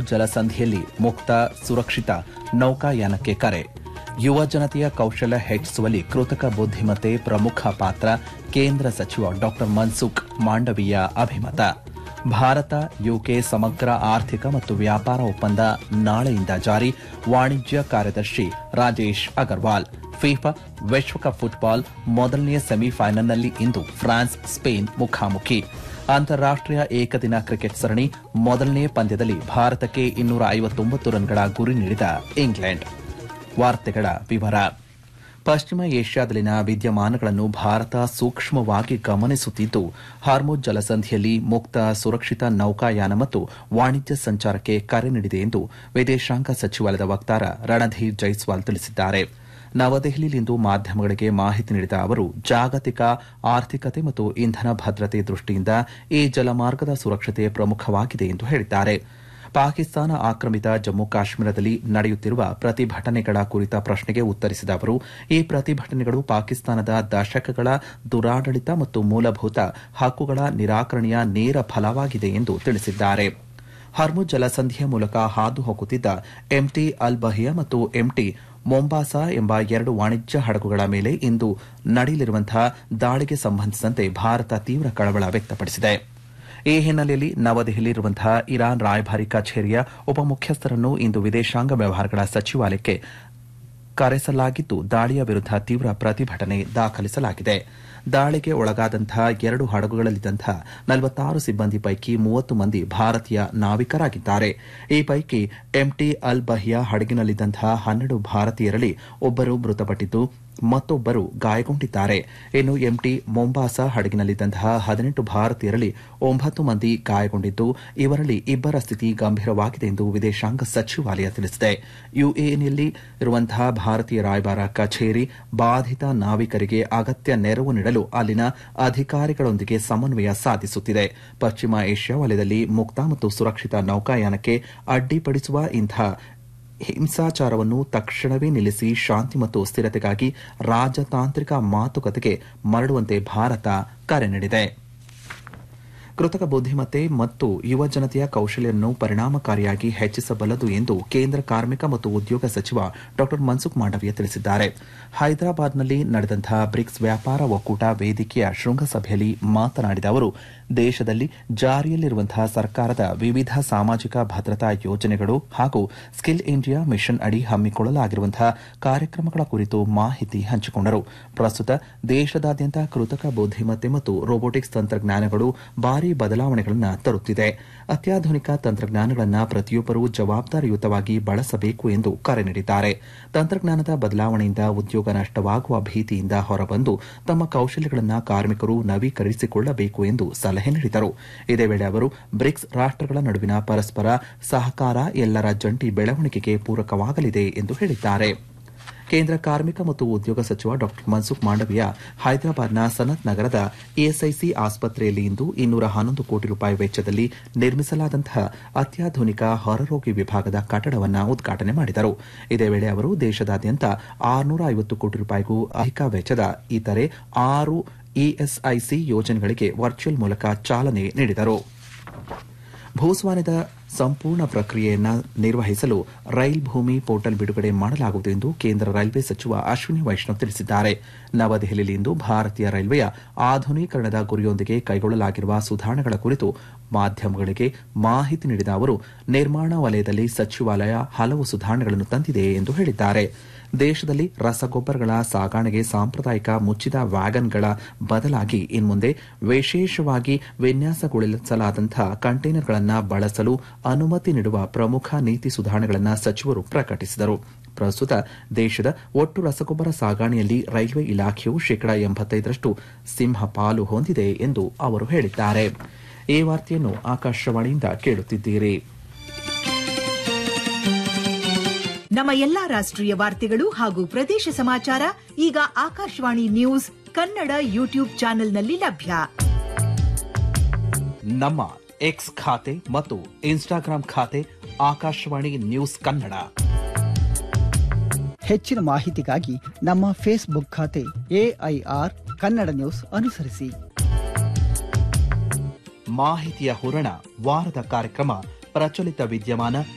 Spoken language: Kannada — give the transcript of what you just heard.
ಜಲಸಂಧಿಯಲ್ಲಿ ಮುಕ್ತ ಸುರಕ್ಷಿತ ನೌಕಾಯಾನಕ್ಕೆ ಕರೆ ಯುವ ಜನತೆಯ ಕೌಶಲ್ಯ ಹೆಚ್ಚಿಸುವಲ್ಲಿ ಕೃತಕ ಬುದ್ಧಿಮತ್ತೆ ಪ್ರಮುಖ ಪಾತ್ರ ಕೇಂದ್ರ ಸಚಿವ ಡಾ ಮನ್ಸುಖ್ ಮಾಂಡವೀಯ ಅಭಿಮತ ಭಾರತ ಯುಕೆ ಸಮಗ್ರ ಆರ್ಥಿಕ ಮತ್ತು ವ್ಯಾಪಾರ ಒಪ್ಪಂದ ನಾಳೆಯಿಂದ ಜಾರಿ ವಾಣಿಜ್ಯ ಕಾರ್ಯದರ್ಶಿ ರಾಜೇಶ್ ಅಗರ್ವಾಲ್ ಫಿಫಾ ವಿಶ್ವಕಪ್ ಫುಟ್ಬಾಲ್ ಮೊದಲನೆಯ ಸೆಮಿಫೈನಲ್ನಲ್ಲಿ ಇಂದು ಫ್ರಾನ್ಸ್ ಸ್ಪೇನ್ ಮುಖಾಮುಖಿ ಅಂತಾರಾಷ್ಟೀಯ ಏಕದಿನ ಕ್ರಿಕೆಟ್ ಸರಣಿ ಮೊದಲನೇ ಪಂದ್ಯದಲ್ಲಿ ಭಾರತಕ್ಕೆ ಇನ್ನೂರ ಐವತ್ತೊಂಬತ್ತು ರನ್ಗಳ ಗುರಿ ನೀಡಿದ ಇಂಗ್ಲೆಂಡ್ ವಾರ್ತೆಗಳ ವಿವರ ಪಶ್ಚಿಮ ಏಷ್ಯಾದಲ್ಲಿನ ವಿದ್ಯಮಾನಗಳನ್ನು ಭಾರತ ಸೂಕ್ಷ್ಮವಾಗಿ ಗಮನಿಸುತ್ತಿದ್ದು ಹಾರ್ಮುಜ್ ಜಲಸಂಧಿಯಲ್ಲಿ ಮುಕ್ತ ಸುರಕ್ಷಿತ ನೌಕಾಯಾನ ಮತ್ತು ವಾಣಿಜ್ಯ ಸಂಚಾರಕ್ಕೆ ಕರೆ ನೀಡಿದೆ ಎಂದು ವಿದೇಶಾಂಗ ಸಚಿವಾಲಯದ ವಕ್ತಾರ ರಣಧೀರ್ ಜೈಸ್ವಾಲ್ ತಿಳಿಸಿದ್ದಾರೆ ನವದೆಹಲಿಯಲ್ಲಿಂದು ಮಾಧ್ಯಮಗಳಿಗೆ ಮಾಹಿತಿ ನೀಡಿದ ಅವರು ಜಾಗತಿಕ ಆರ್ಥಿಕತೆ ಮತ್ತು ಇಂಧನ ಭದ್ರತೆ ದೃಷ್ಟಿಯಿಂದ ಈ ಜಲಮಾರ್ಗದ ಸುರಕ್ಷತೆ ಪ್ರಮುಖವಾಗಿದೆ ಎಂದು ಹೇಳಿದ್ದಾರೆ ಪಾಕಿಸ್ತಾನ ಆಕ್ರಮಿತ ಜಮ್ಮು ಕಾಶ್ಮೀರದಲ್ಲಿ ನಡೆಯುತ್ತಿರುವ ಪ್ರತಿಭಟನೆಗಳ ಕುರಿತ ಪ್ರಶ್ನೆಗೆ ಉತ್ತರಿಸಿದ ಅವರು ಈ ಪ್ರತಿಭಟನೆಗಳು ಪಾಕಿಸ್ತಾನದ ದಶಕಗಳ ದುರಾಡಳಿತ ಮತ್ತು ಮೂಲಭೂತ ಹಕ್ಕುಗಳ ನಿರಾಕರಣೆಯ ನೇರ ಫಲವಾಗಿದೆ ಎಂದು ತಿಳಿಸಿದ್ದಾರೆ ಹರ್ಮುಜ್ ಜಲಸಂಧಿಯ ಮೂಲಕ ಹಾದು ಹೋಗುತ್ತಿದ್ದ ಎಂಟಿ ಅಲ್ ಬಹಿಯಾ ಮತ್ತು ಎಂಟಿ ಮೊಂಬಾಸಾ ಎಂಬ ಎರಡು ವಾಣಿಜ್ಯ ಹಡಗುಗಳ ಮೇಲೆ ಇಂದು ನಡೆಯಲಿರುವಂತಹ ದಾಳಿಗೆ ಸಂಬಂಧಿಸಿದಂತೆ ಭಾರತ ತೀವ್ರ ಕಳವಳ ವ್ಯಕ್ತಪಡಿಸಿದೆ ಈ ಹಿನ್ನೆಲೆಯಲ್ಲಿ ನವದೆಹಲಿಯಲ್ಲಿರುವಂತಹ ಇರಾನ್ ರಾಯಭಾರಿ ಕಚೇರಿಯ ಉಪಮುಖ್ಯಸ್ಥರನ್ನು ಇಂದು ವಿದೇಶಾಂಗ ವ್ಯವಹಾರಗಳ ಸಚಿವಾಲಯಕ್ಕೆ ಕರೆಸಲಾಗಿದ್ದು ದಾಳಿಯ ವಿರುದ್ಧ ತೀವ್ರ ಪ್ರತಿಭಟನೆ ದಾಖಲಿಸಲಾಗಿದೆ ದಾಳಿಗೆ ಒಳಗಾದಂತಹ ಎರಡು ಹಡಗುಗಳಲ್ಲಿದ್ದಂತಹ ನಲವತ್ತಾರು ಸಿಬ್ಬಂದಿ ಪೈಕಿ ಮೂವತ್ತು ಮಂದಿ ಭಾರತೀಯ ನಾವಿಕರಾಗಿದ್ದಾರೆ ಈ ಪೈಕಿ ಎಂಟಿ ಅಲ್ ಬಹಿಯಾ ಹಡಗಿನಲ್ಲಿದ್ದಂತಹ ಹನ್ನೆರಡು ಭಾರತೀಯರಲ್ಲಿ ಒಬ್ಬರು ಮೃತಪಟ್ಟಿದ್ದು ಮತ್ತೊಬ್ಬರು ಗಾಯಗೊಂಡಿದ್ದಾರೆ ಇನ್ನು ಎಂಟಿ ಮೊಂಬಾಸಾ ಹಡಗಿನಲ್ಲಿದ್ದಂತಹ ಹದಿನೆಂಟು ಭಾರತೀಯರಲ್ಲಿ ಒಂಬತ್ತು ಮಂದಿ ಗಾಯಗೊಂಡಿದ್ದು ಇವರಲ್ಲಿ ಇಬ್ಬರ ಸ್ಥಿತಿ ಗಂಭೀರವಾಗಿದೆ ಎಂದು ವಿದೇಶಾಂಗ ಸಚಿವಾಲಯ ತಿಳಿಸಿದೆ ಯುಎಇನಲ್ಲಿ ಇರುವಂತಹ ಭಾರತೀಯ ರಾಯಭಾರ ಕಚೇರಿ ಬಾಧಿತ ನಾವಿಕರಿಗೆ ಅಗತ್ಯ ನೆರವು ನೀಡಲು ಅಲ್ಲಿನ ಅಧಿಕಾರಿಗಳೊಂದಿಗೆ ಸಮನ್ವಯ ಸಾಧಿಸುತ್ತಿದೆ ಪಶ್ಚಿಮ ಏಷ್ಯಾ ವಲಯದಲ್ಲಿ ಮುಕ್ತ ಮತ್ತು ಸುರಕ್ಷಿತ ನೌಕಾಯಾನಕ್ಕೆ ಅಡ್ಡಿಪಡಿಸುವ ಇಂಥ ಹಿಂಸಾಚಾರವನ್ನು ತಕ್ಷಣವೇ ನಿಲ್ಲಿಸಿ ಶಾಂತಿ ಮತ್ತು ಸ್ಥಿರತೆಗಾಗಿ ರಾಜತಾಂತ್ರಿಕ ಮಾತುಕತೆಗೆ ಮರಳುವಂತೆ ಭಾರತ ಕರೆ ನೀಡಿದೆ ಕೃತಕ ಬುದ್ದಿಮತ್ತೆ ಮತ್ತು ಯುವ ಜನತೆಯ ಕೌಶಲ್ಯವನ್ನು ಪರಿಣಾಮಕಾರಿಯಾಗಿ ಹೆಚ್ಚಿಸಬಲ್ಲದು ಎಂದು ಕೇಂದ್ರ ಕಾರ್ಮಿಕ ಮತ್ತು ಉದ್ಯೋಗ ಸಚಿವ ಡಾ ಮನ್ಸುಖ್ ಮಾಂಡವೀಯ ತಿಳಿಸಿದ್ದಾರೆ ಹೈದರಾಬಾದ್ನಲ್ಲಿ ನಡೆದಂತಹ ಬ್ರಿಕ್ಸ್ ವ್ಯಾಪಾರ ಒಕ್ಕೂಟ ವೇದಿಕೆಯ ಶೃಂಗಸಭೆಯಲ್ಲಿ ಮಾತನಾಡಿದ ಅವರು ದೇಶದಲ್ಲಿ ಜಾರಿಯಲ್ಲಿರುವಂತಹ ಸರ್ಕಾರದ ವಿವಿಧ ಸಾಮಾಜಿಕ ಭದ್ರತಾ ಯೋಜನೆಗಳು ಹಾಗೂ ಸ್ಕಿಲ್ ಇಂಡಿಯಾ ಮಿಷನ್ ಅಡಿ ಹಮ್ಮಿಕೊಳ್ಳಲಾಗಿರುವಂತಹ ಕಾರ್ಯಕ್ರಮಗಳ ಕುರಿತು ಮಾಹಿತಿ ಹಂಚಿಕೊಂಡರು ಪ್ರಸ್ತುತ ದೇಶದಾದ್ಯಂತ ಕೃತಕ ಬುದ್ದಿಮತ್ತೆ ಮತ್ತು ರೋಬೋಟಿಕ್ಸ್ ತಂತ್ರಜ್ಞಾನಗಳು ಭಾರಿ ಬದಲಾವಣೆಗಳನ್ನು ತರುತ್ತಿದೆ ಅತ್ಯಾಧುನಿಕ ತಂತ್ರಜ್ಞಾನಗಳನ್ನು ಪ್ರತಿಯೊಬ್ಬರೂ ಜವಾಬ್ದಾರಿಯುತವಾಗಿ ಬಳಸಬೇಕು ಎಂದು ಕರೆ ನೀಡಿದ್ದಾರೆ ತಂತ್ರಜ್ಞಾನದ ಬದಲಾವಣೆಯಿಂದ ಉದ್ಯೋಗ ನಷ್ಟವಾಗುವ ಭೀತಿಯಿಂದ ಹೊರಬಂದು ತಮ್ಮ ಕೌಶಲ್ಯಗಳನ್ನು ಕಾರ್ಮಿಕರು ನವೀಕರಿಸಿಕೊಳ್ಳಬೇಕು ಎಂದು ಸಲಹೆ ನೀಡಿದರು ಇದೇ ವೇಳೆ ಅವರು ಬ್ರಿಕ್ಸ್ ರಾಷ್ಟಗಳ ನಡುವಿನ ಪರಸ್ಪರ ಸಹಕಾರ ಎಲ್ಲರ ಜಂಟಿ ಬೆಳವಣಿಗೆಗೆ ಪೂರಕವಾಗಲಿದೆ ಎಂದು ಹೇಳಿದ್ದಾರೆ ಕೇಂದ್ರ ಕಾರ್ಮಿಕ ಮತ್ತು ಉದ್ಯೋಗ ಸಚಿವ ಡಾ ಮನ್ಸುಖ್ ಮಾಂಡವೀಯ ಹೈದರಾಬಾದ್ನ ಸನತ್ ನಗರದ ಇಎಸ್ಐಸಿ ಆಸ್ಪತ್ರೆಯಲ್ಲಿ ಇಂದು ಇನ್ನೂರ ಹನ್ನೊಂದು ಕೋಟಿ ರೂಪಾಯಿ ವೆಚ್ಚದಲ್ಲಿ ನಿರ್ಮಿಸಲಾದಂತಹ ಅತ್ಯಾಧುನಿಕ ಹೊರರೋಗಿ ವಿಭಾಗದ ಕಟ್ಟಡವನ್ನು ಉದ್ಘಾಟನೆ ಮಾಡಿದರು ಇದೇ ವೇಳೆ ಅವರು ದೇಶದಾದ್ಯಂತ ಆರುನೂರ ಐವತ್ತು ಕೋಟಿ ರೂಪಾಯಿಗೂ ಅಧಿಕ ವೆಚ್ಚದ ಇತರೆ ಆರು ಇಎಸ್ಐಸಿ ಯೋಜನೆಗಳಿಗೆ ವರ್ಚುವಲ್ ಮೂಲಕ ಚಾಲನೆ ನೀಡಿದರು ಭೂಸ್ವಾಮ್ಯದ ಸಂಪೂರ್ಣ ಪ್ರಕ್ರಿಯೆಯನ್ನು ನಿರ್ವಹಿಸಲು ರೈಲ್ ಭೂಮಿ ಪೋರ್ಟಲ್ ಬಿಡುಗಡೆ ಮಾಡಲಾಗುವುದು ಎಂದು ಕೇಂದ್ರ ರೈಲ್ವೆ ಸಚಿವ ಅಶ್ವಿನಿ ವೈಷ್ಣವ್ ತಿಳಿಸಿದ್ದಾರೆ ನವದೆಹಲಿಯಲ್ಲಿಂದು ಭಾರತೀಯ ರೈಲ್ವೆಯ ಆಧುನೀಕರಣದ ಗುರಿಯೊಂದಿಗೆ ಕೈಗೊಳ್ಳಲಾಗಿರುವ ಸುಧಾರಣೆಗಳ ಕುರಿತು ಮಾಧ್ಯಮಗಳಿಗೆ ಮಾಹಿತಿ ನೀಡಿದ ಅವರು ನಿರ್ಮಾಣ ವಲಯದಲ್ಲಿ ಸಚಿವಾಲಯ ಹಲವು ಸುಧಾರಣೆಗಳನ್ನು ತಂದಿದೆ ಎಂದು ಹೇಳಿದ್ದಾರೆ ದೇಶದಲ್ಲಿ ರಸಗೊಬ್ಬರಗಳ ಸಾಗಾಣೆಗೆ ಸಾಂಪ್ರದಾಯಿಕ ಮುಚ್ಚಿದ ವ್ಯಾಗನ್ಗಳ ಬದಲಾಗಿ ಇನ್ಮುಂದೆ ವಿಶೇಷವಾಗಿ ವಿನ್ಯಾಸಗೊಳಿಸಲಾದಂತಹ ಕಂಟೈನರ್ಗಳನ್ನು ಬಳಸಲು ಅನುಮತಿ ನೀಡುವ ಪ್ರಮುಖ ನೀತಿ ಸುಧಾರಣೆಗಳನ್ನು ಸಚಿವರು ಪ್ರಕಟಿಸಿದರು ಪ್ರಸ್ತುತ ದೇಶದ ಒಟ್ಟು ರಸಗೊಬ್ಬರ ಸಾಗಾಣೆಯಲ್ಲಿ ರೈಲ್ವೆ ಇಲಾಖೆಯು ಶೇಕಡಾ ಎಂಬತ್ತೈದರಷ್ಟು ಸಿಂಹ ಪಾಲು ಹೊಂದಿದೆ ಎಂದು ಅವರು ಹೇಳಿದ್ದಾರೆ ಈ ವಾರ್ತೆಯನ್ನು ಆಕಾಶವಾಣಿಯಿಂದ ಕೇಳುತ್ತಿದ್ದೀರಿ ನಮ್ಮ ಎಲ್ಲಾ ರಾಷ್ಟ್ರೀಯ ವಾರ್ತೆಗಳು ಹಾಗೂ ಪ್ರದೇಶ ಸಮಾಚಾರ ಈಗ ಆಕಾಶವಾಣಿ ನ್ಯೂಸ್ ಕನ್ನಡ ಯೂಟ್ಯೂಬ್ ಚಾನೆಲ್ನಲ್ಲಿ ಲಭ್ಯ ನಮ್ಮ ಎಕ್ಸ್ ಖಾತೆ ಮತ್ತು ಇನ್ಸ್ಟಾಗ್ರಾಂ ಖಾತೆ ಆಕಾಶವಾಣಿ ನ್ಯೂಸ್ ಕನ್ನಡ ಹೆಚ್ಚಿನ ಮಾಹಿತಿಗಾಗಿ ನಮ್ಮ ಫೇಸ್ಬುಕ್ ಖಾತೆ ಎಐಆರ್ ಕನ್ನಡ ನ್ಯೂಸ್ ಅನುಸರಿಸಿ ಮಾಹಿತಿಯ ಹೂರಣ ವಾರದ ಕಾರ್ಯಕ್ರಮ ಪ್ರಚಲಿತ ವಿದ್ಯಮಾನ